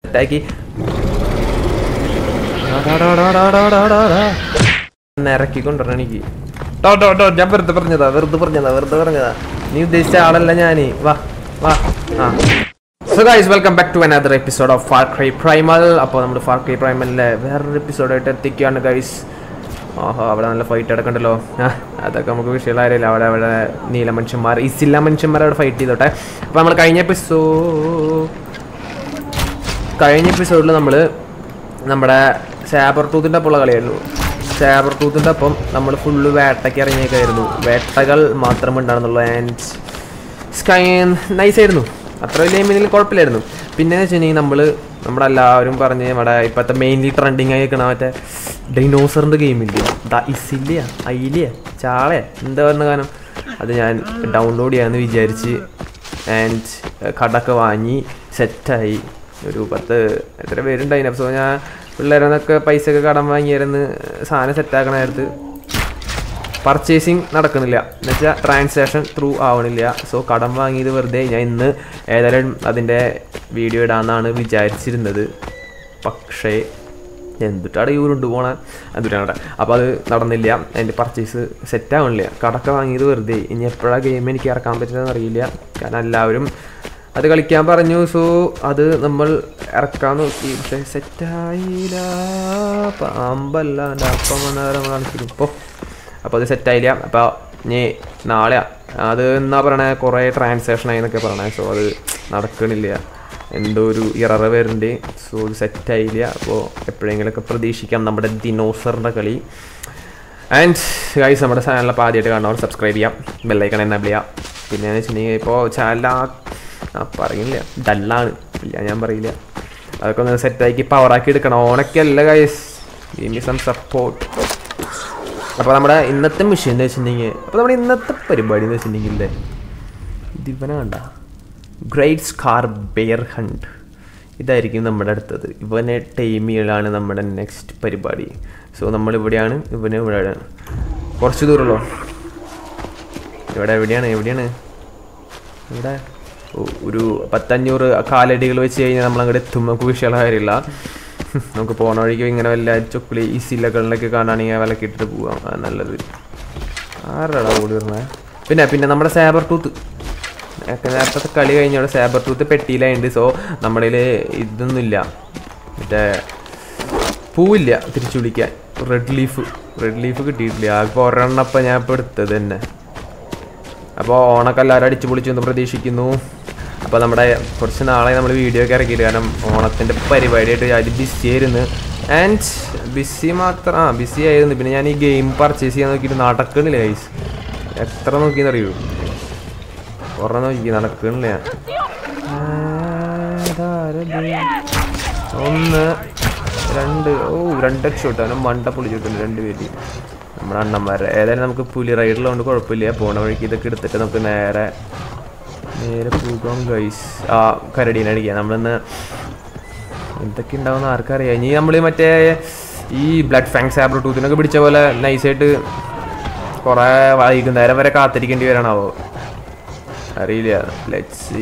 സെറ്റാക്കി ഇറക്കി കൊണ്ടുവരണം എനിക്ക് ടോ ടോ ടോ ഞാൻ വെറുതെ പറഞ്ഞതാ വെറുതെ പറഞ്ഞതാ വെറുതെ പറഞ്ഞതാ നീ ഉദ്ദേശിച്ച ആളല്ല ഞാനേ വാ വാ ആ so guys welcome back to another episode of Far Cry Primal അപ്പോൾ നമ്മൾ ഫാർ ക്രൈ പ്രൈമലിലെ വേറൊരു എപ്പിസോഡായിട്ട് എത്തിക്കുകയാണ് ഗൈസ് ഓഹോ അവിടെ നല്ല ഫൈറ്റ് നടക്കണ്ടല്ലോ ആ അതൊക്കെ നമുക്ക് വിഷയമായില്ല അവിടെ അവിടെ നീല മനുഷ്യന്മാർ ഈ സില്ല മനുഷ്യന്മാർ അവിടെ ഫൈറ്റ് ചെയ്തോട്ടെ അപ്പോൾ നമ്മൾ കഴിഞ്ഞ എപ്പിസോ കഴിഞ്ഞ എപ്പിസോഡിൽ നമ്മൾ നമ്മുടെ സാബർ ടൂത്തിൻ്റെ ഒപ്പമുള്ള കളിയായിരുന്നു സാബർ ടൂത്തിൻ്റെ ഒപ്പം നമ്മൾ ഫുള്ള് വേട്ടയ്ക്ക് ഇറങ്ങിയേക്കായിരുന്നു വേട്ടകൾ മാത്രം ഉണ്ടായിരുന്നുള്ളൂ ആൻഡ് സ്കൈ നൈസായിരുന്നു അത്ര വലിയ മീനിൽ കുഴപ്പമില്ലായിരുന്നു പിന്നെ എന്ന് വെച്ചിട്ടുണ്ടെങ്കിൽ നമ്മൾ നമ്മുടെ എല്ലാവരും പറഞ്ഞ് നമ്മുടെ ഇപ്പോഴത്തെ മെയിൻലി ട്രെൻഡിങ് ആയി നിൽക്കണ മറ്റേ ഡൈനോസറിൻ്റെ ഗെയിമില്ലേ ദാ ഇസില്ല ഐലിയ ചാളയ എന്താ പറഞ്ഞ കാരണം അത് ഞാൻ ഡൗൺലോഡ് ചെയ്യാമെന്ന് വിചാരിച്ച് ആൻഡ് കടൊക്കെ വാങ്ങി സെറ്റായി ഒരു പത്ത് എത്ര പേരുണ്ടായിന് അപ്പോൾ ഞാൻ പിള്ളേരെന്നൊക്കെ പൈസ ഒക്കെ കടം വാങ്ങിയായിരുന്നു സാധനം സെറ്റാക്കണ നേരത്ത് പർച്ചേസിങ് നടക്കണില്ല എന്ന് വെച്ചാൽ ട്രാൻസാക്ഷൻ ത്രൂ ആവണില്ല സോ കടം വാങ്ങിയത് വെറുതെ ഞാൻ ഇന്ന് ഏതായാലും അതിൻ്റെ വീഡിയോ ഇടാമെന്നാണ് വിചാരിച്ചിരുന്നത് പക്ഷേ എന്തിട്ടാണ് ഈ ഉരുണ്ട് പോണ എന്തിട്ടാണ് അപ്പോൾ അത് നടന്നില്ല എൻ്റെ പർച്ചേസ് സെറ്റ് ആവണില്ല കടക്ക വാങ്ങിയത് വെറുതെ ഇനി എപ്പോഴാണ് ഗെയിം എനിക്ക് ഇറക്കാൻ പറ്റുന്നതെന്ന് അറിയില്ല കാരണം എല്ലാവരും അത് കളിക്കാൻ പറഞ്ഞു സോ അത് നമ്മൾ ഇറക്കാൻ നോക്കി പക്ഷേ സെറ്റായില്ല പാമ്പല്ല എൻ്റെ അപ്പം വന്നേരം കാണിക്കുന്നു ഇപ്പോൾ അപ്പോൾ അത് സെറ്റായില്ല അപ്പോൾ ഇനി നാളെ അത് എന്നാ പറയണേ കുറേ ട്രാൻസാക്ഷൻ ആയി എന്നൊക്കെ പറയണേ സോ അത് നടക്കണില്ല എന്തോ ഒരു ഇററ് വരുന്നുണ്ട് സോ ഇത് സെറ്റായില്ല അപ്പോൾ എപ്പോഴെങ്കിലുമൊക്കെ പ്രതീക്ഷിക്കാം നമ്മുടെ ദിനോസറിൻ്റെ കളി ആൻഡ് ഗൈസ് നമ്മുടെ ചാനലിൽ ആദ്യമായിട്ട് കാണുന്നവർ സബ്സ്ക്രൈബ് ചെയ്യാം ബെല്ലൈക്കൺ എന്നെ ചെയ്യാം പിന്നെ എന്ന് വെച്ചിട്ടുണ്ടെങ്കിൽ ഇപ്പോൾ ചാനൽ ആ പറയുന്നില്ല ഡല്ലാണ് ഇല്ല ഞാൻ പറയില്ല അതൊക്കെ ഒന്ന് സെറ്റാക്കി പവറാക്കി എടുക്കണം ഓണക്കല്ല ഗൈസ് ഗീവ് സം സപ്പോർട്ട് അപ്പോൾ നമ്മുടെ ഇന്നത്തെ മിഷൻ എന്ന് വെച്ചിട്ടുണ്ടെങ്കിൽ അപ്പോൾ നമ്മുടെ ഇന്നത്തെ പരിപാടി എന്ന് വെച്ചിട്ടുണ്ടെങ്കിൽ ഇല്ലേ ദിവന കണ്ട ഗ്രേറ്റ് സ്കാർ ബെയർ ഹണ്ട് ഇതായിരിക്കും നമ്മുടെ അടുത്തത് ഇവനെ ടൈമികളാണ് നമ്മുടെ നെക്സ്റ്റ് പരിപാടി സോ നമ്മളിവിടെയാണ് ഇവന് ഇവിടെയാണ് കുറച്ച് ദൂരമുള്ളൂ ഇവിടെ എവിടെയാണ് എവിടെയാണ് ഇവിടെ ഓ, ഒരു പത്തഞ്ഞൂറ് കാലടികൾ വെച്ച് കഴിഞ്ഞാൽ നമ്മളങ്ങോട്ട് എത്തും നമുക്ക് വിഷയമുള്ള കാര്യമില്ല നമുക്ക് പോണ വഴിക്ക് ഇങ്ങനെ വല്ല ചൊക്കിളി ഈ സില്ലകളിലൊക്കെ കാണുകയാണെങ്കിൽ വിലക്ക് ഇട്ടിട്ട് പോവാം അതാ നല്ലത് ആരാടാ ഓടി വരുന്നത് പിന്നെ പിന്നെ നമ്മുടെ സാബർ ടൂത്ത് നേരത്തെ കളി കഴിഞ്ഞോടെ സാബർ ടൂത്ത് പെട്ടിയിലായുണ്ട് സോ നമ്മുടെ ഇതൊന്നുമില്ല മറ്റേ പൂവില്ല തിരിച്ചു വിളിക്കാൻ റെഡ് ലീഫ് റെഡ് ലീഫ് കിട്ടിയിട്ടില്ല അപ്പോൾ ഒരെണ്ണപ്പം ഞാൻ ഇപ്പോൾ എടുത്തത് തന്നെ അപ്പോൾ ഓണൊക്കെ എല്ലാവരും അടിച്ചു പൊളിച്ചു എന്ന് പ്രതീക്ഷിക്കുന്നു അപ്പോൾ നമ്മുടെ കുറച്ച് നാളെ നമ്മൾ വീഡിയോ ഒക്കെ ഇറക്കിയിട്ട് കാരണം ഓണത്തിൻ്റെ പരിപാടിയായിട്ട് അതിൽ ബിസി ആയിരുന്നു ആൻഡ് ബിസി മാത്രം ആ ബിസി ആയിരുന്നു പിന്നെ ഞാൻ ഈ ഗെയിം പർച്ചേസ് ചെയ്യാൻ നോക്കിയിട്ട് നടക്കണില്ല ഗൈസ് എത്ര നോക്കിയെന്ന് അറിയൂ കുറേ നോക്കി നടക്കണില്ല ഞാൻ ആ, ഇതാരത്? ഒന്ന് രണ്ട് ഓ രണ്ട് ഷോട്ട് അവനെ മണ്ട പൊളിച്ചിട്ടുണ്ട് രണ്ട് പേര് നമ്മുടെ അണ്ണന്മാരെ ഏതായാലും നമുക്ക് പുലി റൈഡിലുകൊണ്ട് കുഴപ്പമില്ല പോണ വഴിക്ക് ഇതൊക്കെ എടുത്തിട്ട് നമുക്ക് നേരെ നേരെ പോകാം ഗൈസ് ആ കരടീനെ അടിക്കാം നമ്മളിന്ന് എന്തൊക്കെ ഉണ്ടാവുന്ന ആർക്കറിയാം ഇനി നമ്മൾ മറ്റേ ഈ ബ്ലഡ് ഫാങ് സാബ്ര ടൂത്തിനൊക്കെ പിടിച്ച പോലെ നൈസായിട്ട് കുറേ വൈകുന്നേരം വരെ കാത്തിരിക്കേണ്ടി വരണാവോ അറിയില്ല ലെറ്റ്സ് സീ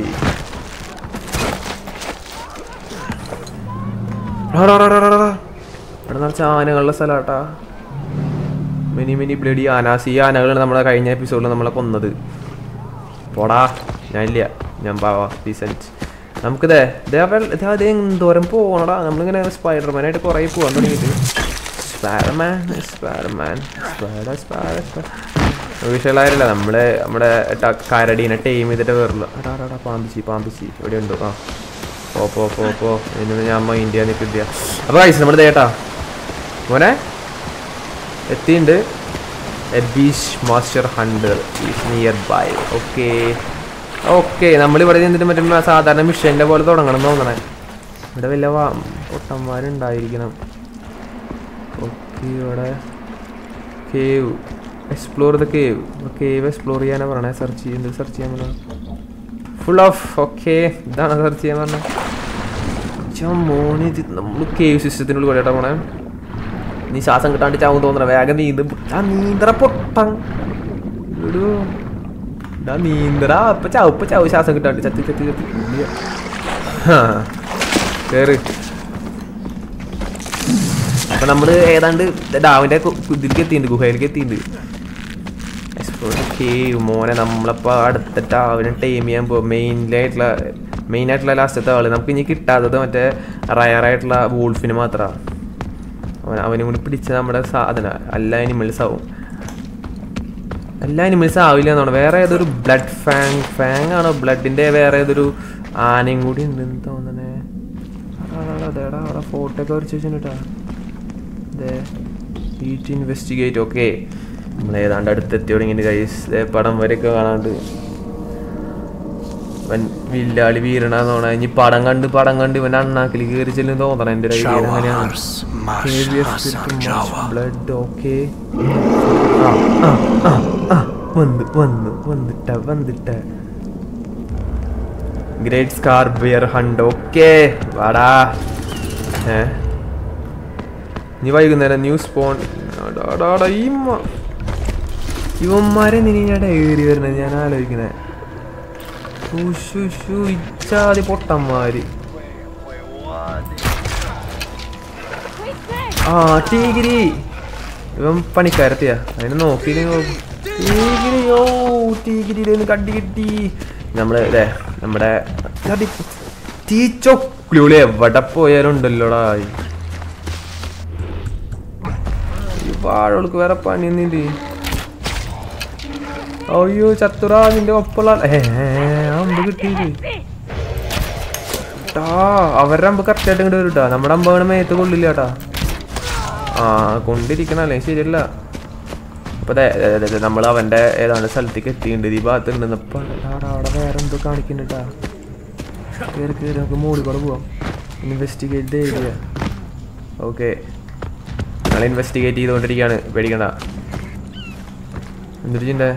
ഇവിടെ നിറച്ച ആനകളുടെ സ്ഥലമാട്ടാ മിനി മിനി ബ്ലഡി ആനാസ് ഈ ആനകളാണ് നമ്മളെ കഴിഞ്ഞ എപ്പിസോഡിൽ നമ്മളെ കൊന്നത് പോടാ ഞാനില്ല ഞാൻ പാവാ ഡീസൻറ്റ് നമുക്കിതേ ഇതേ ഇതേ അതേ എന്തോരം പോകണടാ നമ്മളിങ്ങനെ സ്പൈഡർമാനായിട്ട് കുറേ പോകാൻ തുടങ്ങിയിട്ട് സ്പൈഡർമാൻ സ്പൈഡർമാൻ സ്പൈഡർ സ്പൈഡർ വിഷയമായില്ല നമ്മള് നമ്മുടെ ട- കരടീനെ ടൈം ചെയ്തിട്ട് വേറില്ല എടാ എടാ, എടാ പാമ്പിച്ചി പാമ്പിച്ചി ഇവിടെ ഉണ്ടോ ആ പോ പോ പോ പോ ഇതിന് ഞാൻ അമ്മ ഇന്ത്യ നിൽക്കില്ല അപ്പോൾ കഴിച്ചു നമ്മൾ ദേട്ടാ മോനെ എത്തിയിട്ടുണ്ട് എബീഷ് master hunter is nearby okay okay നമ്മളിവിടെ നിന്നിട്ട് മറ്റേ മ- സാധാരണ മിഷൻ്റെ പോലെ തുടങ്ങണം എന്ന് തോന്നണേ ഇവിടെ വല്ല വാ പൊട്ടന്മാരുണ്ടായിരിക്കണം ഓക്കെ ഇവിടെ cave explore the cave cave explore ചെയ്യാനാണ് പറയണേ സെർച്ച് ചെയ്യുന്നത് സെർച്ച് ചെയ്യാൻ പറഞ്ഞത് ഫുൾ ഓഫ് ഓക്കെ ഇതാണ് സെർച്ച് ചെയ്യാൻ പറഞ്ഞത് മോനെ ഇത് നമ്മൾ കേവ് സിസ്റ്റത്തിനുള്ളിൽ കൂടെ പോണേ നീ ശ്വാസം കിട്ടാണ്ട് ചാവും തോന്നണ വേഗം നീന്തും ആ നീന്തറ പൊട്ടം ഒരു ഇതാ നീന്തറ ഇപ്പൊ ചാവും ഇപ്പൊ ചാവും ശ്വാസം കിട്ടാണ്ട് ചത്തി ചത്തി ചത്തി ഇല്ല. ഹാ. കേറ് അപ്പൊ നമ്മള് ഏതാണ്ട് ഡാവിന്റെ കു- ഇതിലേക്ക് എത്തിയിട്ടുണ്ട് ഗുഹയിലേക്ക് എത്തിയിട്ടുണ്ട് കേവ് മോനെ നമ്മളപ്പോ അടുത്ത ഡാവിനെ ടൈം ചെയ്യാൻ പോകും മെയിനായിട്ടുള്ള മെയിൻ ആയിട്ടുള്ള ലാസ്റ്റത്തെ ആള് നമുക്ക് ഇനി കിട്ടാത്തത് മറ്റേ റയറായിട്ടുള്ള വൂൾഫിന് മാത്രമാണ് അവൻ അവനും കൂടി പിടിച്ച നമ്മുടെ സാധന എല്ലാ അനിമൽസ് ആവും എല്ലാ അനിമൽസും ആവില്ല എന്നാണ് വേറെ ഏതൊരു ബ്ലഡ് ഫാങ് ഫാങ് ആണോ ബ്ലഡിന്റെ വേറെ ഏതൊരു ആനയും കൂടി ഉണ്ടെന്ന് തോന്നണേ അതേടാ അവിടെ ഫോട്ടോ ഒക്കെ വരച്ച് വെച്ചിട്ടാ ഈറ്റ് ഇൻവെസ്റ്റിഗേറ്റ് ഓക്കെ നമ്മൾ ഏതാണ്ട് അടുത്തെത്തി തുടങ്ങിയിട്ട് കൈസ് പടം വരെയൊക്കെ കാണാണ്ട് ഇവൻ വില്ലാളി വീരണന്ന് തോന്നാ ഇനി പടം കണ്ട് പടം കണ്ട് ഇവൻ അണ്ണാക്കിൽ കയറി ചെല്ലും തോന്നണം എൻ്റെ ഒരു ഐഡിയ അങ്ങനെയാണ് Showers, Master Jawa. Blood okay ആ ആ ആ ആ വന്ന് വന്ന് വന്നിട്ട വന്നിട്ട great scar bear hunt okay വാടാ ഏ ഇനി വൈകുന്നേരം ന്യൂ സ്പോൺ ഈ മ- ഇവന്മാരെ നിന്നെ ഏറി വരുന്നത് ഞാൻ ആലോചിക്കണേ ഇച്ചാതി പൊട്ടന്മാര് ആ ടീഗിരി ഇവൻ പണിക്കാരത്തിയാ അതിനെ നോക്കി ടീഗിരി ഓ ടീഗിരിയുടെ ഒന്ന് കടി കിട്ടി നമ്മള് ഇതേ നമ്മുടെ ടീച്ചൊക്കുളി എവിടെ പോയാലും ഉണ്ടല്ലോടാ ഈ വാഴകൾക്ക് വേറെ പണിയൊന്നുമില്ലേ അയ്യോ ചത്തുറ നിന്റെ ഒപ്പുള്ള ഏ അമ്പ് കിട്ടിയില്ലേ ട്ടാ, അവരുടെ അമ്പ് കറക്റ്റ് ആയിട്ട് ഇങ്ങോട്ട് വരും നമ്മുടെ അമ്പാണ് മേത്ത് കൊള്ളില്ല കേട്ടാ ആ കൊണ്ടിരിക്കണല്ലേ ശരിയല്ല അപ്പൊ നമ്മൾ അവന്റെ ഏതാണ്ട് സ്ഥലത്തേക്ക് എത്തിയിട്ടുണ്ട് ഈ ഭാഗത്ത് ഉണ്ടെന്ന് ഇപ്പൊ ആടാ, അവിടെ വേറെ എന്തോ കാണിക്കുന്നുണ്ടാ കേറി കേറി നമുക്ക് മോളിൽ കൂടെ പോവാം ഇൻവെസ്റ്റിഗേറ്റ് ഏരിയ ഓക്കെ ഞങ്ങൾ ഇൻവെസ്റ്റിഗേറ്റ് ചെയ്തുകൊണ്ടിരിക്കുകയാണ് പേടിക്കണ്ട എന്തൊരു ചിന്തേ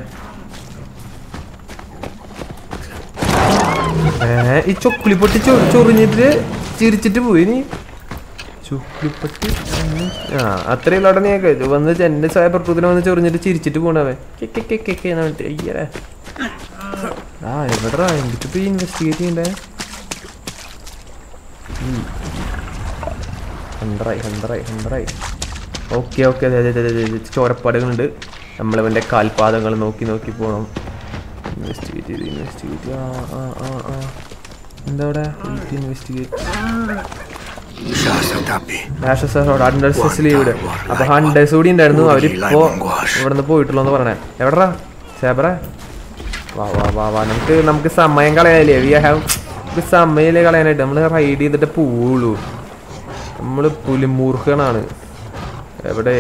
ഏ ഈ ചൊക്കുളിപ്പൊട്ടി ചൊ- ചൊറിഞ്ഞിട്ട് ചിരിച്ചിട്ട് പോയി നീ ചുക്കുളിപ്പട്ടി ആ അത്രയും അവിടെ നീ ഒക്കെ വന്ന് എന്റെ സൈബർട്ടൂത്തിന് വന്ന് ചൊറിഞ്ഞിട്ട് ചിരിച്ചിട്ട് പോണവൻ അയ്യേ ആ എവിടെടാ എന്നിട്ട് ഇപ്പൊ ഇൻവെസ്റ്റിഗേറ്റ് ചെയ്യണ്ടേ ഹൺഡ്രായി ഹൺഡ്രായി ഹൺഡ്രായി ഓക്കെ ഓക്കെ അതെ അതെ അതെ അതെ ചോരപ്പാടുകളുണ്ട് നമ്മളിവൻ്റെ കാൽപാദങ്ങൾ നോക്കി നോക്കി പോകണം ഇൻവെസ്റ്റിഗേറ്റ് ചെയ്ത് ഇൻവെസ്റ്റിഗേറ്റ് ആ ആ ആ ആ എന്താ അവിടെ investigate Shasa Tapi. Hundred leave അപ്പൊ ഹൺഡേഴ്സ് കൂടി ഉണ്ടായിരുന്നു അവരിപ്പോ ഇവിടുന്ന് പോയിട്ടുള്ളൂ എന്ന് പറയണേ എവിടെടാ സേബറ വാ വാ വാ വാ നമുക്ക് നമുക്ക് സമയം കളയാലേ വി ഹാവ് നമുക്ക് സമയല്ലേ കളയാനായിട്ട് നമ്മൾ റൈഡ് ചെയ്തിട്ട് പോവുള്ളൂ നമ്മൾ പുലിമൂർഖനാണ് എവിടെ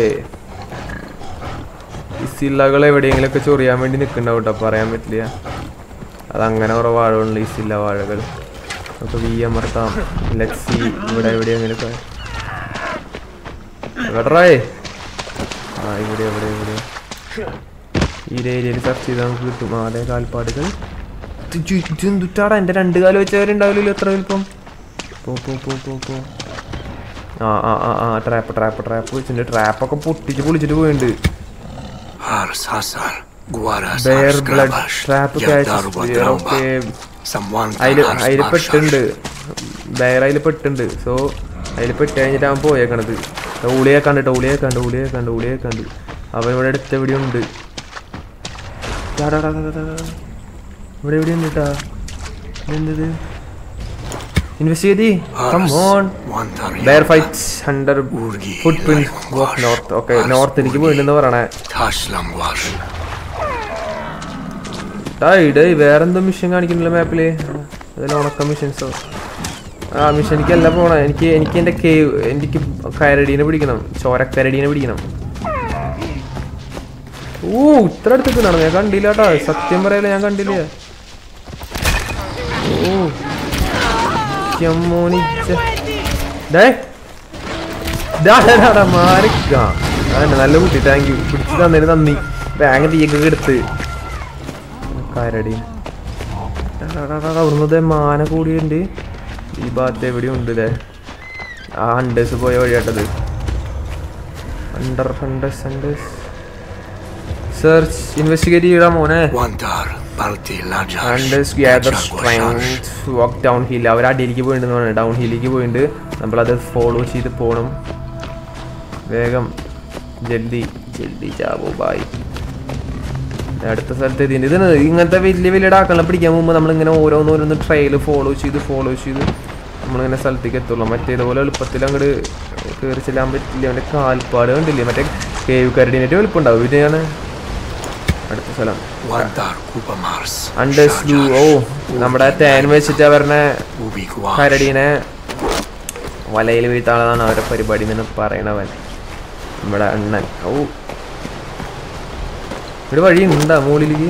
ഈ സില്ലകൾ എവിടെയെങ്കിലുമൊക്കെ ചൊറിയാൻ വേണ്ടി നിൽക്കുന്നുണ്ടാവും കേട്ടോ പറയാൻ പറ്റില്ല അതങ്ങനെ കുറേ വാഴകളുണ്ട് ഈ സില്ല വാഴകൾ നമുക്ക് വി അമർത്താം ലക്സി ഇവിടെ എവിടെയെങ്കിലുമൊക്കെ എവിടെറായേ ആ ഇവിടെ എവിടെ ഇവിടെ ഈ ഒരു ഏരിയയിൽ സെർച്ച് ചെയ്താൽ നമുക്ക് കിട്ടും ആ അതെ കാൽപ്പാടുകൾ ചുറ്റാടാ എൻ്റെ രണ്ട് കാല് വെച്ചവരുണ്ടാവില്ലല്ലോ എത്ര വലുപ്പം പോ പോ പോ പോ പോ ആ ആ ആ ആ ട്രാപ്പ് ട്രാപ്പ് ട്രാപ്പ് വെച്ചിട്ടുണ്ട് ട്രാപ്പൊക്കെ പൊട്ടിച്ച് പൊളിച്ചിട്ട് പോയിട്ടുണ്ട് Hars Hasar. Guaras bear Hars blood Gravash. Trap Yardaru okay Badraumba. Someone അതിൽ Hars അതിൽ Marshal. പെട്ടുണ്ട് ബെയർ അതിൽ പെട്ടുണ്ട് സോ അതിൽ പെട്ട് കഴിഞ്ഞിട്ട് അവൻ പോയേക്കണത് ഊളിയെ കണ്ട് ടൗളിയെ കണ്ട് ഊളിയെ കണ്ട് ഊളിയെ കണ്ട് അവൻ ഇവിടെ അടുത്ത് എവിടെയുണ്ട് ടാ, ടാ, ടാ, ടാ, ടാ, ടാ. ഇവിടെ എവിടെയുണ്ട് കേട്ടാ എന്തത് investigate come on Wantar bear Yamba. Fights hunter Urgi footprint Laimon of Wash. North okay Hars നോർത്തിലേക്ക് Urgi. പോയിട്ടുണ്ടെന്ന് പറയണേ Tashlam Wash. ഇടേ വേറെന്തോ മിഷൻ കാണിക്കുന്നില്ല മാപ്പില് അതിൽ ഉണക്ക മിഷൻസോ ആ മിഷനിക്കല്ല പോണ എനിക്ക് എനിക്ക് എൻ്റെ കേവ് എനിക്ക് കരടീനെ പിടിക്കണം ചോരക്കരടീനെ പിടിക്കണം ഓ ഇത്ര അടുത്തേക്ക് നടന്നു ഞാൻ കണ്ടില്ല കേട്ടോ സത്യം പറയല ഞാൻ കണ്ടില്ല ഓ ചെമ്മോനിച്ച ഡേ മാറിക്കാ അതന്നെ നല്ല കുട്ടി താങ്ക് യു പിടിച്ചു തന്നതിന് നന്ദി ബാങ്ക് തീയൊക്കെ എടുത്ത് കരടി അവിടുന്ന് മാന കൂടിയുണ്ട് ഈ ഭാഗത്ത് എവിടെയും ഉണ്ട് ഇതേ ആ ഹണ്ടേഴ്സ് പോയ വഴിയാട്ടത് hunter hunters hunters search investigate ചെയ്യടാ മോനെ Wantar Balti Lajar. And gather strength walk down hill അവർ അടിയിലേക്ക് പോയിണ്ടെന്ന് പറഞ്ഞു ഡൗൺ ഹില്ലിലേക്ക് പോയിട്ടുണ്ട് നമ്മളത് ഫോളോ ചെയ്ത് പോകണം വേഗം ജൽദി ജൽദി ചാവോ ബായ് അടുത്ത സ്ഥലത്ത് എത്തിയിട്ടുണ്ട് ഇത് ഇങ്ങനത്തെ വലിയ വലിയ ഡാക്കളെ പിടിക്കാൻ പോകുമ്പോൾ നമ്മളിങ്ങനെ ഓരോന്നോരോന്ന് ട്രെയിൽ ഫോളോ ചെയ്ത് ഫോളോ ചെയ്ത് നമ്മളിങ്ങനെ സ്ഥലത്തേക്ക് എത്തുള്ളൂ മറ്റേതുപോലെ എളുപ്പത്തിൽ അങ്ങോട്ട് കയറി ചെല്ലാൻ പറ്റില്ല അവൻ്റെ കാൽപ്പാട് കണ്ടില്ലേ മറ്റേ കേവ് കരടിനായിട്ട് എളുപ്പമുണ്ടാവും ഇതിനാണ് അടുത്ത സ്ഥലം Wardar Kubamars. അണ്ടർസ്ലൂ ഓ നമ്മുടെ തേൻ വെച്ചിട്ട് അവരുടെ Ubi Guash. കരടീനെ വലയിൽ വീഴ്ത്താളതാണ് അവരുടെ പരിപാടി എന്ന് പറയണവൻ നമ്മുടെ അണ്ണൻ ഓ ഇവിടെ വഴി ഉണ്ടാ മുകളിലേക്ക്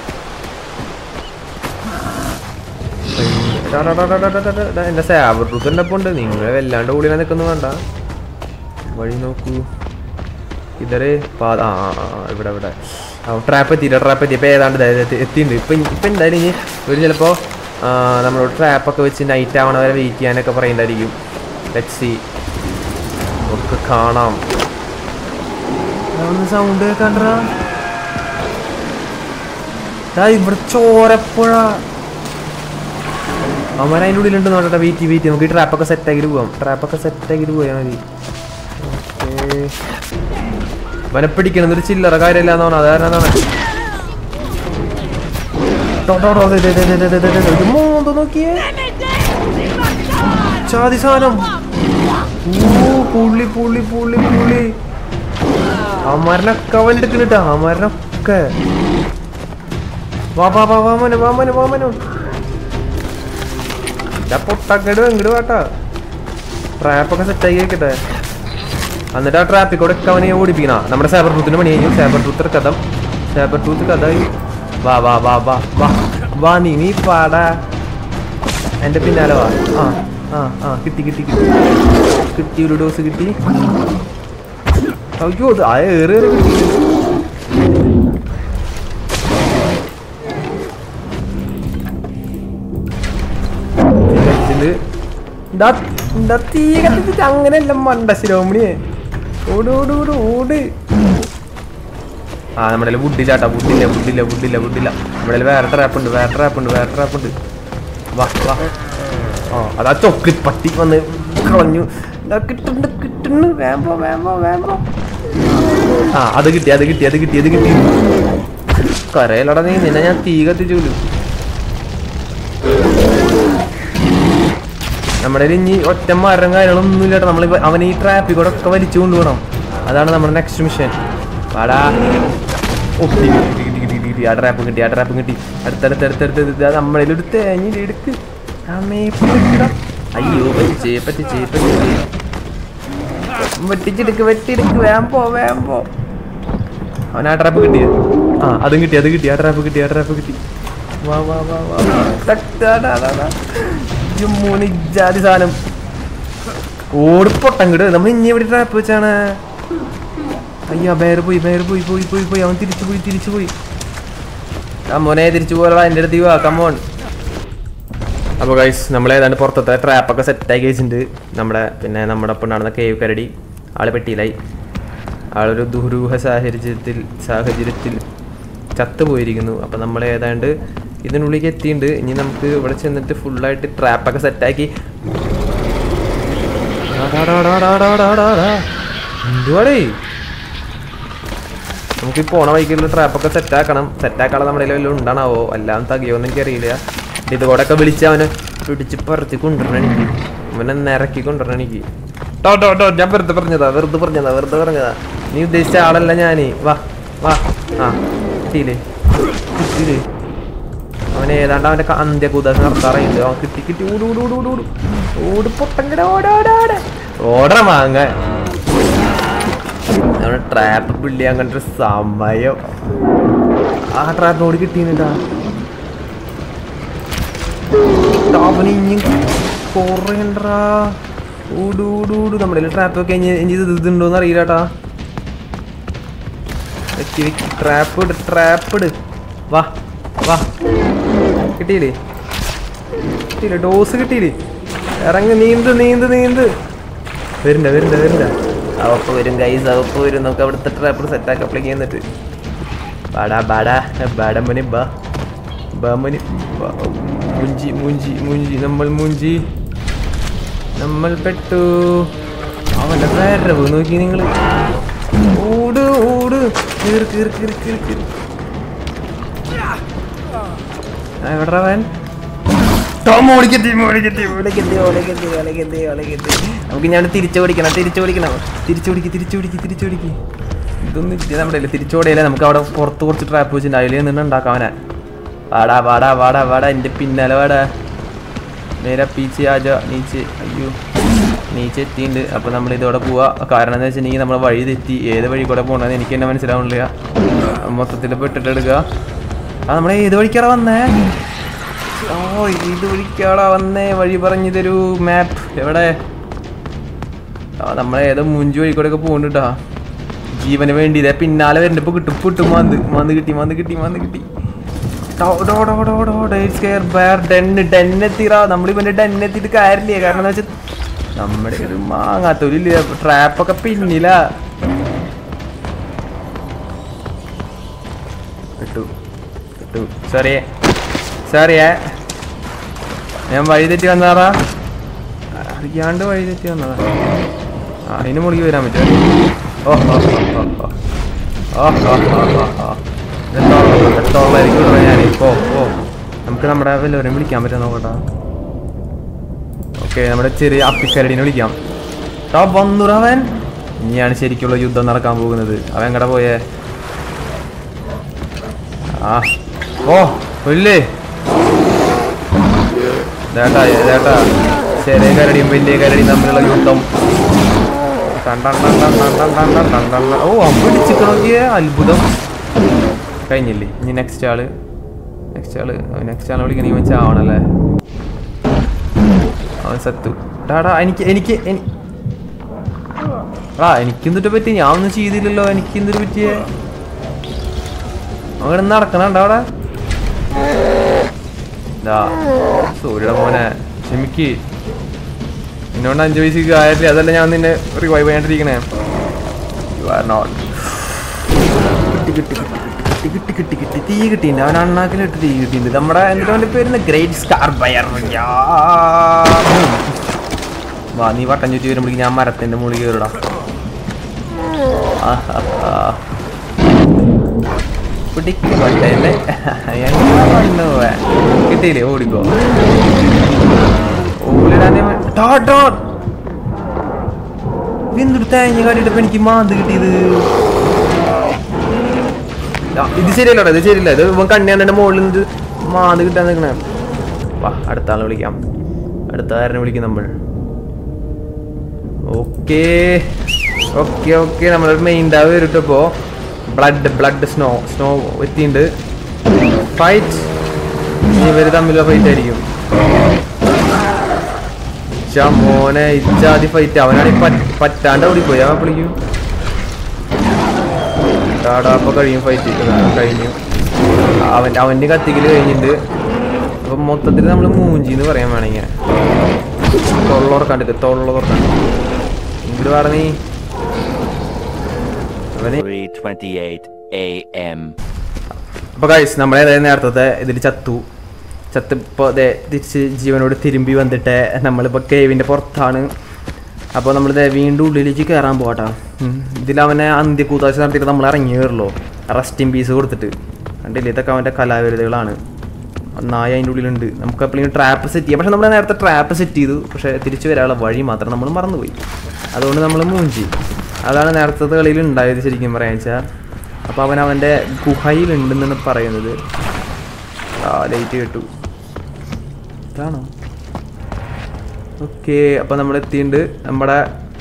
എന്റെ സാബർ ട്രൂത്ത് ഒപ്പം ഉണ്ട് നിങ്ങൾ വല്ലാണ്ട് ഓടിയാ നിൽക്കുന്നു വേണ്ട വഴി നോക്കൂ ഇതരെ പാത ആ ആ, ആ, ഇവിടെ ഇവിടെ ട്രാപ്പ് എത്തിയില്ല ട്രാപ്പ് എത്തി ഇപ്പം ഏതാണ്ട് ദേ എത്തി- എത്തിയിട്ടുണ്ട് ഇപ്പം ഇപ്പം എന്തായാലും ഇനി ഒരു ചിലപ്പോൾ നമ്മളോട് ട്രാപ്പൊക്കെ വെച്ച് നൈറ്റ് ആവണ വരെ വെയിറ്റ് ചെയ്യാനൊക്കെ പറയുന്നതായിരിക്കും ലെറ്റ് സി ഒക്കെ കാണാം സൗണ്ട് കേൾക്കണ്ടാ ഇവിടെ ചോരപ്പുഴ അവന്മാർ അതിൻ്റെ ഉള്ളിലുണ്ട് നോക്കട്ടെ വെയിറ്റ് വെയിറ്റ് നമുക്ക് ഈ ട്രാപ്പൊക്കെ സെറ്റ് ആക്കിയിട്ട് പോവാം ട്രാപ്പൊക്കെ സെറ്റ് ആക്കിയിട്ട് പോയാൽ മതി ഓക്കേ അവനെ പിടിക്കണം ഒരു ചില്ലറ കാര്യമില്ല എന്നാണ് അത് കാരണം എന്താണ് ടോ, ടോ, ടോ, ദേ, ദേ, ദേ, ദേ, ദേ, ദേ, ദേ, ദേ, ഇത് മോന്ത് നോക്കിയേ ചാതി സാധനം ഊ, പുള്ളി പുള്ളി പുള്ളി പുള്ളി അമരനൊക്കെ അവൻ എടുക്കണിട്ടാ അമരനൊക്കെ വാ വാ വാ വാ മോനെ വാ മോനെ വാ മോനെ ഞാൻ പൊട്ടക്കട് എങ്ങട് വാട്ടാ ട്രാപ്പൊക്കെ സെറ്റാക്കി വെക്കട്ടെ എന്നിട്ട് ആ ട്രാഫിക് കൂടെ ഒക്കെ അവനെ ഓടിപ്പിക്കണ നമ്മുടെ സൈബർ ടൂത്തിന് പണി കഴിഞ്ഞു സൈബർ ടൂത്ത് കഥ സൈബർ ടൂത്ത് കഥ വാ വാ വാ വാ വാ വാ നീ നീ പാടാ എൻ്റെ പിന്നാലെ വാ ആ ആ ആ കിട്ടി കിട്ടി കിട്ടി കിട്ടി ഒരു ഡോസ് കിട്ടി അയ്യോ അത് ആ ഏറെ ഏറെ കിട്ടി ഇത് ഇതാ ഇതാ തീ കത്തിച്ചിട്ട് അങ്ങനെയല്ല മണ്ട ശിരോമണിയെ ഓട് ഓട് ഓട് ഓട് ആ നമ്മുടെ വുഡില്ല കേട്ടോ വുഡില്ല വുഡില്ല വുഡില്ല വുഡില്ല നമ്മുടെ വേറെ ട്രാപ്പ് ഉണ്ട് വേറെ ട്രാപ്പ് ഉണ്ട് വേറെ ട്രാപ്പ് ഉണ്ട് വാ വാ ആ അതാ ചൊക്കി പട്ടി വന്ന് കളഞ്ഞു ഇതാ കിട്ടുന്നുണ്ട് കിട്ടുന്നു വേമ്പോ വേമ്പോ വേമ്പോ ആ അത് കിട്ടി അത് കിട്ടി അത് കിട്ടി അത് കിട്ടി കരയിലട നീ നിന്നെ ഞാൻ തീ കത്തിച്ചോലു നമ്മുടെ കയ്യിൽ ഇനി ഒറ്റ മരം കാര്യങ്ങളൊന്നും ഇല്ലാട്ടോ നമ്മൾ അവനെ ഈ ട്രാപ്പിൽ കൂടെ ഒക്കെ വലിച്ചു കൊണ്ടുപോകണം അതാണ് നമ്മുടെ നെക്സ്റ്റ് മിഷൻ വാടാ ഓ കിട്ടി കിട്ടി കിട്ടി കിട്ടി കിട്ടി ആ ട്രാപ്പ് കിട്ടി ആ ട്രാപ്പ് കിട്ടി അടുത്തടുത്ത് അടുത്തടുത്ത് നമ്മളതിൽ ഒരു തേങ്ങ എടുക്ക് അമ്മേ പിടിക്കടാ. അയ്യോ പറ്റിച്ചേ പറ്റിച്ചേ പറ്റിച്ചേ വെട്ടിച്ചെടുക്ക് വെട്ടിയെടുക്ക് വേം പോ വേം പോ അവൻ ആ ട്രാപ്പ് കിട്ടിയ ആ അതും കിട്ടി അത് കിട്ടി ആ ട്രാപ്പ് കിട്ടി ആ ട്രാപ്പ് കിട്ടി വാ വാ വാ വാ ജമ്മൂന് ജാതി സാധനം ഓടിപ്പൊട്ടങ്ങട് നമ്മൾ ഇനി എവിടെ ട്രാപ്പ് വെച്ചാണ് അയ്യോ ബേർ പോയി ബേർ പോയി പോയി പോയി പോയി അവൻ തിരിച്ചു പോയി തിരിച്ചു പോയി കമ്മോനെ തിരിച്ചു പോയടാ എൻ്റെ അടുത്ത് വാ കമ്മോൺ അപ്പോൾ ഗൈസ് നമ്മൾ ഏതാണ്ട് പുറത്തത്തെ ട്രാപ്പൊക്കെ സെറ്റാക്കി വെച്ചിട്ടുണ്ട് നമ്മുടെ പിന്നെ നമ്മുടെ ഒപ്പം നടന്ന കേവ് കരടി ആള് പെട്ടിയിലായി ആളൊരു ദുരൂഹ സാഹചര്യത്തിൽ സാഹചര്യത്തിൽ ചത്തുപോയിരിക്കുന്നു അപ്പം നമ്മൾ ഏതാണ്ട് ഇതിനുള്ളിലേക്ക് എത്തിയിട്ടുണ്ട് ഇനി നമുക്ക് ഇവിടെ ചെന്നിട്ട് ഫുള്ളായിട്ട് ട്രാപ്പൊക്കെ സെറ്റാക്കി എന്തുവാടേ നമുക്ക് ഈ പോണ വഴിക്കുള്ള ട്രാപ്പൊക്കെ സെറ്റാക്കണം സെറ്റാക്കാനുള്ള നമ്മുടെ കയ്യിൽ വല്ലതും ഉണ്ടാണാവോ എല്ലാം തകയോന്നും എനിക്കറിയില്ല ഇതുകൂടെ ഒക്കെ വിളിച്ച് അവനെ പിടിച്ച് പറത്തി കൊണ്ടുവരണം എനിക്ക് അവനെ നിരക്കി കൊണ്ടുവരണം എനിക്ക് ടോ ടോ ടോ ഞാൻ വെറുതെ പറഞ്ഞതാ വെറുതെ പറഞ്ഞതാ വെറുതെ പറഞ്ഞതാ നീ ഉദ്ദേശിച്ച ആളല്ല ഞാനേ വാ വാ ആ കിട്ടിയില്ലേ കിട്ടിയില്ലേ അവന് ഏതാണ്ട് അവന്റെ ക- അന്ത്യ കുതാശ നടത്താറുണ്ട് അവൻ കിട്ടി കിട്ടി ഓട് ഓട് ഓട് ഓട് ഓട് ഓട് പൊട്ടങ്കട ഓടാടാടെ ഓടറ വാങ്ങ നമ്മുടെ ട്രാപ്പ് പിള്ളി അങ്ങനത്തെ ഒരു സമയം ആ ട്രാപ്പിനോട് കിട്ടിയിട്ടാ അവന് ഇനി കൊറേണ്ടാ ഊടു ഊടു ഊടു നമ്മുടെ ട്രാപ്പ് ഒക്കെ ഇനി ഇനി ഇത് ഇതുണ്ടോന്ന് അറിയില്ലാട്ടാ വെക്കി വെക്കി ട്രാപ്പ് ഇട് ട്രാപ്പ് ഇട് വാ വാ കിട്ടിയില്ലേ കിട്ടിയില്ലേ ഡോസ് കിട്ടിയില്ലേ ഇറങ്ങി നീന്ത് നീന്ത് നീന്ത് വരണ്ട വരണ്ട വരണ്ട അവപ്പ് വരും ഗൈസ് അവപ്പ് വരും നമുക്ക് അവിടുത്തെ ട്രാപ്പ് സെറ്റാക്കി അപ്ലൈ ചെയ്യുന്നിട്ട് ബാടാ ബാടാ ബാടമ്പനി ബാ ബാമന് ബ- മുഞ്ചി മുഞ്ചി മുഞ്ചി നമ്മൾ മുഞ്ചി നമ്മൾ പെട്ടു അവന്റെ വരവ് നോക്കി നിങ്ങൾ ഓട് ഓട് കീറി കീറി കീറി കീറി കീറി എവിടെ അവൻ ടോം ഓടിക്കെത്തി ഓടിക്കെത്തി ഓടിക്കെത്തി ഓടിക്കെത്തി ഓടിക്കെത്തി ഓടിക്കെത്തി നമുക്ക് ഞാൻ തിരിച്ചോടിക്കണം തിരിച്ചോടിക്കണം തിരിച്ചോടിക്ക് തിരിച്ചോടിക്ക് തിരിച്ചോടിക്ക് ഇതൊന്നും ഇത് നമ്മുടെ ഇല്ല തിരിച്ചോടിയല്ലേ നമുക്ക് അവിടെ പുറത്ത് കുറച്ച് ട്രാപ്പ് വെച്ചിട്ടുണ്ട് അതിൽ നിന്ന് ഉണ്ടാക്കാവനെ വാടാ വാടാ വാടാ വാടാ എൻ്റെ പിന്നാലെ വാടാ നേരെ പീച്ച് ആജ നീച്ച് അയ്യോ നീച്ച് എത്തിയിട്ടുണ്ട് അപ്പോൾ നമ്മൾ ഇതോടെ പോവാ കാരണം എന്താ വെച്ചിട്ടുണ്ടെങ്കിൽ നമ്മൾ വഴി തെറ്റി ഏത് വഴി കൂടെ പോകണമെന്ന് എനിക്ക് തന്നെ മനസ്സിലാവണില്ല മൊത്തത്തിൽ പെട്ടിട്ട് എടുക്കുക ആ നമ്മൾ ഏത് വഴിക്കാണ് വന്നേ ഓ ഇത് വഴിക്കാടാ വന്നേ വഴി പറഞ്ഞു തരൂ മാപ്പ് എവിടെ ആ നമ്മളെ ഏതോ മുഞ്ചു വഴി കൂടെ ഒക്കെ പോകുന്നുണ്ടാ ജീവന് വേണ്ടി ഇതേ പിന്നാലെ വരുന്നുണ്ട് ഇപ്പൊ കിട്ടും ഇപ്പൊ കിട്ടും മന്ത് മന്ത് കിട്ടി മന്ത് കിട്ടി മന്ത് കിട്ടി ഡെന്നെത്തിറാ നമ്മളിവന്റെ ഡെന്നെത്തിയിട്ട് കാര്യമില്ല കാരണം എന്താ വെച്ചാൽ നമ്മുടെ ഒരു മാങ്ങാത്തൊരില്ല ട്രാപ്പൊക്കെ പിന്നില കിട്ടു കിട്ടു സോറിയേ സോറിയേ ഞാൻ വഴി തെറ്റി വന്നാറാ അറിയാണ്ട് വഴി തെറ്റി വന്നതാ ആ അതിന് മുകളിൽ വരാൻ പറ്റുമോ ഓ ഓ ഓ ഓ ഓ ഓ ഓ ഓ ഓ എത്തോളായിരിക്കും ഞാൻ ഇപ്പോ ഓ നമുക്ക് നമ്മുടെ വല്ലവരെയും വിളിക്കാൻ പറ്റുമോ നോക്കട്ടാ ഓക്കെ നമ്മുടെ ചെറിയ അപ്പിക്കരടിനെ വിളിക്കാം ടാ വന്നുടാ അവൻ ഇനിയാണ് ശരിക്കുള്ള യുദ്ധം നടക്കാൻ പോകുന്നത് അവൻ എങ്ങടെ പോയേ ആ ഓ കൊല്ലേ ഇതേട്ടാ ഇതേട്ടാ ചെറിയ കരടിയും വലിയ കരടിയും തമ്മിലുള്ള യുദ്ധം ടൺ ടൺ ടൺ ടൺ ടൺ ടൺ ടൺ ടൺ ടൺ ടൺ. ഓ അമ്മ ഇടിച്ചിക്കണോക്കിയ അത്ഭുതം കഴിഞ്ഞില്ലേ ഇനി നെക്സ്റ്റ് ആള് നെക്സ്റ്റ് ആള് നെക്സ്റ്റ് ആളെ വിളിക്കണ ഇവൻ ചാവണല്ലേ അവൻ സത്തു ടാടാ എനിക്ക് എനിക്ക് എനി- ആ എനിക്കെന്തിട്ട് പറ്റി ഞാൻ ഒന്നും ചെയ്തില്ലല്ലോ എനിക്ക് എന്തൊരു പറ്റിയേ അവിടെ നടക്കണുണ്ടോ അവിടെ ഇതാ സൂര്യയുടെ മോനെ ക്ഷമിക്ക് എന്നോണ്ട് അഞ്ചു വയസ്സ് കാര്യമില്ല അതല്ല ഞാൻ നിന്നെ റിവൈവ് ചെയ്യാണ്ടിരിക്കണേ യു ആർ നോട്ട് കിട്ടി കിട്ടി കിട്ടി കിട്ടി കിട്ടി കിട്ടി തീ കിട്ടിയിട്ടുണ്ട് അവൻ അണ്ണാക്കിലിട്ട് തീ കിട്ടിയിട്ടുണ്ട് നമ്മുടെ എന്നിട്ട് അവൻ്റെ പേരുന്ന ഗ്രേറ്റ് സ്കാർ ബയർ വാ നീ വട്ടം ചുറ്റി വരുമ്പോഴേക്കും ഞാൻ മരത്തിന്റെ മുകളിൽ കയറിടാ പിടിക്കട്ടെ കിട്ടിയില്ലേ ഓടിക്കോ ഓടിടാനേ എന്തൊരു തേങ്ങ കാട്ടിട്ടപ്പോ എനിക്ക് മാന്ത് കിട്ടിയത് ആ, ഇത് ശരിയല്ലോടാ ഇത് ശരിയല്ല ഇത് ഇവൻ കണ്ണിയാണ്ടെ മുകളിൽ നിന്ന് മാന്ത് കിട്ടാൻ നിൽക്കണേ വാ അടുത്ത ആളെ വിളിക്കാം അടുത്ത ആരനെ വിളിക്കും നമ്മൾ ഓക്കേ ഓക്കെ ഓക്കെ നമ്മളൊരു മെയിൻ ഡാവ് വരും ഇപ്പോ ബ്ലഡ് ബ്ലഡ് സ്നോ സ്നോ എത്തിയിട്ടുണ്ട് ഫൈറ്റ് ഇവര് തമ്മിലുള്ള ഫൈറ്റ് ആയിരിക്കും ശ്ശെ, മോനെ ഇച്ചാതി ഫൈറ്റ് അവനാണെങ്കിൽ പറ്റ്- പറ്റാണ്ട് ഓടിപ്പോയി അവൻ വിളിക്കും ടാടാ അപ്പൊ കഴിയും ഫൈറ്റ് കഴിഞ്ഞു അവൻ അവന്റെ കത്തിക്കല് കഴിഞ്ഞിട്ട് അപ്പൊ മൊത്തത്തിൽ നമ്മൾ മൂഞ്ചി എന്ന് പറയാൻ വേണമെങ്കിൽ തൊള്ളുറക്കാണ്ട് തൊള്ളുറക്കാൻ ഇങ്ങോട്ട് പറഞ്ഞീ അവന് 3:28 a.m. അപ്പൊ ഗൈസ് നമ്മളെ അതായത് നേരത്തെ ഇതിൽ ചത്തു ചത്ത് ഇപ്പോൾ അതെ തിരിച്ച് ജീവനോട് തിരുമ്പി വന്നിട്ട് നമ്മളിപ്പോൾ കേവിൻ്റെ പുറത്താണ് അപ്പോൾ നമ്മൾ വീണ്ടും ഉള്ളിലേക്ക് കയറാൻ പോകട്ടോ ഇതിൽ അവനെ അന്ത്യക്കൂത്താശ നടത്തിയിട്ട് നമ്മൾ ഇറങ്ങി കയറുള്ളൂ റെസ്റ്റിംഗ് പീസ് കൊടുത്തിട്ട് കണ്ടില്ലേ ഇതൊക്കെ അവൻ്റെ കലാവിരുദ്ധകളാണ് നായ അതിൻ്റെ ഉള്ളിലുണ്ട് നമുക്ക് എപ്പോഴെങ്കിലും ട്രാപ്പ് സെറ്റ് ചെയ്യാം പക്ഷെ നമ്മൾ നേരത്തെ ട്രാപ്പ് സെറ്റ് ചെയ്തു പക്ഷേ തിരിച്ചു വരാനുള്ള വഴി മാത്രം നമ്മൾ മറന്നുപോയി അതുകൊണ്ട് നമ്മൾ മൂഞ്ചി അതാണ് നേരത്തെ കളിയിൽ ഉണ്ടായത് ശരിക്കും പറയാൻ വെച്ചാൽ അപ്പോൾ അവൻ അവൻ്റെ ഗുഹയിലുണ്ടെന്നാണ് പറയുന്നത് ആ ലൈറ്റ് കേട്ടു ഇതാണോ ഓക്കെ അപ്പോൾ നമ്മൾ എത്തിയിട്ടുണ്ട് നമ്മുടെ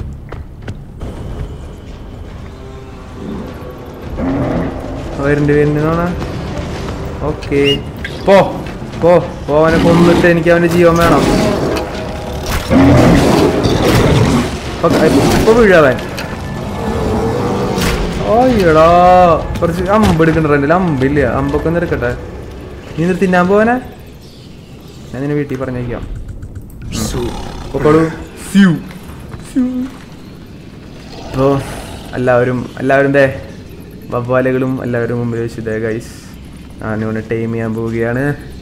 വരുന്നുണ്ട് വരുന്നതാണ് ഓക്കെ പോ പോ പോ അവനെ കൊന്നിട്ട് എനിക്ക് അവൻ്റെ ജീവൻ വേണം ഇപ്പൊ വീഴാവൻ ഓയ്യടാ കുറച്ച് അമ്പ് എടുക്കണ്ടല്ലേ അമ്പില്ല അമ്പൊക്കെ ഒന്ന് എടുക്കട്ടെ നീ ഇത് തിന്നാൻ പോവാനാ ഞാൻ നിന്നെ വീട്ടിൽ പറഞ്ഞേക്കാം Su. പൊക്കോളൂ സ്യൂ അപ്പോൾ എല്ലാവരും എല്ലാവരും ദേ വവ്വാലുകളും എല്ലാവരും മുമ്പിൽ വെച്ച് ദേ ഗൈസ് ഞാനിവിടെ ടൈം ചെയ്യാൻ പോവുകയാണ്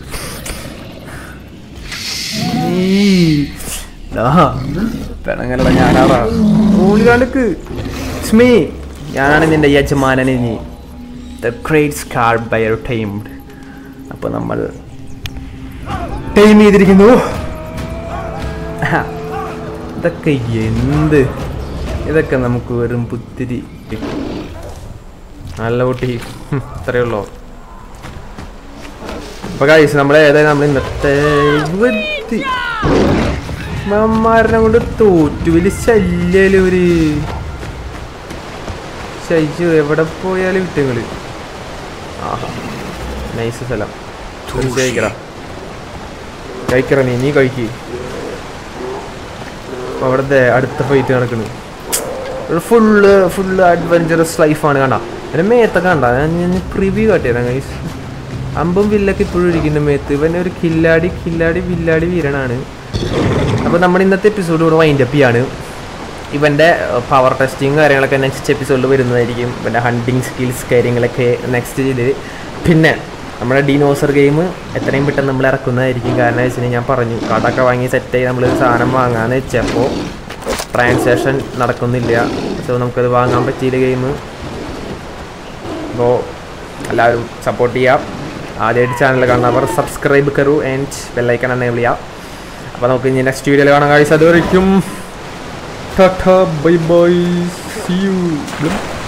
പെണങ്ങലട ഞാനാടാ ഊളികാലക്ക് സ്മീ ഞാനാണ് നിന്റെ യജമാനൻ ഇനി the great scar by timed അപ്പൊ നമ്മൾ ടൈം ചെയ്തിരിക്കുന്നു ആഹ്. ഇതൊക്കെ എന്ത് ഇതൊക്കെ നമുക്ക് വെറും പുത്തിരി നല്ല കുട്ടി ഹും, ഇത്രയേ ഉള്ളൂ അപ്പൊ കഴിച്ച് നമ്മൾ ഏതായാലും നമ്മൾ ഇന്നത്തെ വൃത്തി മമ്മാരനെ കൊണ്ട് തോറ്റു വലിയ ശല്യല്ലേ ഒരു ശൈജു എവിടെ പോയാലും വിട്ടുങ്ങള് ആഹാ നൈസ് സ്ഥലം കഴിക്കടാ കഴിക്കറ നീ നീ കഴിക്ക് അപ്പൊ അവിടുത്തെ അടുത്ത ഫൈറ്റ് നടക്കണ് ഒരു ഫുള്ള് ഫുള്ള് അഡ്വഞ്ചറസ് ലൈഫാണ് കണ്ട എൻ്റെ മേത്തൊക്കെ കണ്ട ഞാൻ പ്രിവ്യൂ കാട്ടിയതാണ് ഗൈസ് അമ്പും വില്ലൊക്കെ ഇപ്പോഴും ഇരിക്കുന്ന മേത്ത് ഇവൻ ഒരു കില്ലാടി കില്ലാടി വില്ലാടി വീരനാണ് അപ്പോൾ നമ്മുടെ ഇന്നത്തെ എപ്പിസോഡ് കൂടെ വൈൻഡ് അപ്പ് ചെയ്യാണ് ഇവൻ്റെ പവർ ടെസ്റ്റിങ് കാര്യങ്ങളൊക്കെ നെക്സ്റ്റ് എപ്പിസോഡിൽ വരുന്നതായിരിക്കും ഇവൻ്റെ ഹണ്ടിങ് സ്കിൽസ് കാര്യങ്ങളൊക്കെ നെക്സ്റ്റ് ചെയ്ത് പിന്നെ നമ്മുടെ ഡിനോസർ ഗെയിം എത്രയും പെട്ടെന്ന് നമ്മൾ ഇറക്കുന്നതായിരിക്കും കാരണം വെച്ചാൽ ഞാൻ പറഞ്ഞു കടയൊക്കെ വാങ്ങി സെറ്റ് ചെയ്ത് നമ്മൾ സാധനം വാങ്ങാന്ന് വെച്ചപ്പോൾ ട്രാൻസാക്ഷൻ നടക്കുന്നില്ല സോ നമുക്കത് വാങ്ങാൻ പറ്റിയില്ല ഗെയിം അപ്പോൾ എല്ലാവരും സപ്പോർട്ട് ചെയ്യാം ആദ്യമായിട്ട് ചാനൽ കാണുന്നവർ സബ്സ്ക്രൈബ് കറു ആൻഡ് ബെല്ലൈക്കൺ എനേബിൾ ചെയ്യാം അപ്പോൾ നമുക്ക് ഇനി നെക്സ്റ്റ് വീഡിയോയിൽ കാണാൻ കഴിച്ചു അതുവരയ്ക്കും ബൈ ബൈ സി യു